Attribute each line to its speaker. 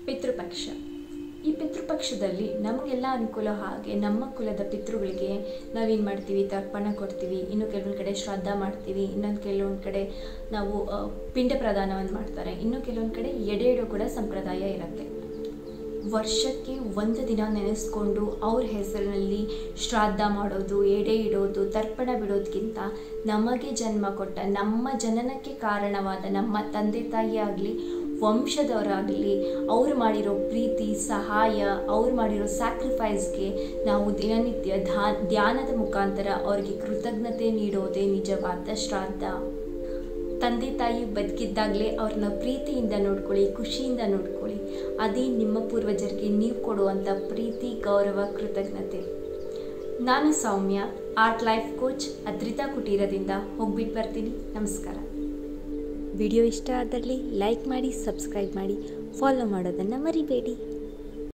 Speaker 1: ಪಿತೃಪಕ್ಷ ಈ ಪಿತೃಪಕ್ಷದಲ್ಲಿ ನಮಗೆಲ್ಲ ಅನುಕೂಲ ಹಾಗೆ ನಮ್ಮ ಕುಲದ ಪಿತೃಗಳಿಗೆ ನಾವೇನು ಮಾಡ್ತೀವಿ ತರ್ಪಣ ಕೊಡ್ತೀವಿ ಇನ್ನು ಕೆಲವೊಂದು ಕಡೆ ಶ್ರಾದ್ದ ಮಾಡ್ತೀವಿ ಇನ್ನೊಂದು ಕೆಲವೊಂದು ಕಡೆ ನಾವು ಆ, ಪಿಂಡ ಪ್ರದಾನವನ್ನು ಮಾಡ್ತಾರೆ ಇನ್ನು ಕೆಲವೊಂದು ಕಡೆ ಎಡೆ ಇಡೋ ಕೂಡ ಸಂಪ್ರದಾಯ ಇರುತ್ತೆ ವರ್ಷಕ್ಕೆ ಒಂದು ದಿನ ನೆನೆಸ್ಕೊಂಡು ಅವ್ರ ಹೆಸರಿನಲ್ಲಿ ಶ್ರಾದ್ದ ಮಾಡೋದು ಎಡೆ ಇಡೋದು ತರ್ಪಣ ಬಿಡೋದಕ್ಕಿಂತ ನಮಗೆ ಜನ್ಮ ಕೊಟ್ಟ ನಮ್ಮ ಜನನಕ್ಕೆ ಕಾರಣವಾದ ನಮ್ಮ ತಂದೆ ತಾಯಿ ಆಗಲಿ ವಂಶದವರಾಗಲಿ ಅವ್ರು ಮಾಡಿರೋ ಪ್ರೀತಿ ಸಹಾಯ ಅವ್ರು ಮಾಡಿರೋ ಸ್ಯಾಕ್ರಿಫೈಸ್ಗೆ ನಾವು ದಿನನಿತ್ಯ ಧಾ ಧ್ಯಾನದ ಮುಖಾಂತರ ಅವ್ರಿಗೆ ಕೃತಜ್ಞತೆ ನೀಡೋದೇ ನಿಜವಾದ ಶ್ರಾದ್ದ ತಂದೆ ತಾಯಿ ಬದುಕಿದ್ದಾಗಲೇ ಅವ್ರನ್ನ ಪ್ರೀತಿಯಿಂದ ನೋಡ್ಕೊಳ್ಳಿ ಖುಷಿಯಿಂದ ನೋಡ್ಕೊಳ್ಳಿ ಅದೇ ನಿಮ್ಮ ಪೂರ್ವಜರಿಗೆ ನೀವು ಕೊಡುವಂಥ ಪ್ರೀತಿ ಗೌರವ ಕೃತಜ್ಞತೆ ನಾನು Soumya art life coach Adrita ಕುಟೀರದಿಂದ ಹೋಗ್ಬಿಟ್ಟು ಬರ್ತೀನಿ ನಮಸ್ಕಾರ ವಿಡಿಯೋ ಇಷ್ಟ ಆದಲ್ಲಿ ಲೈಕ್ ಮಾಡಿ ಸಬ್ಸ್ಕ್ರೈಬ್ ಮಾಡಿ ಫಾಲೋ ಮಾಡೋದನ್ನು ಮರಿಬೇಡಿ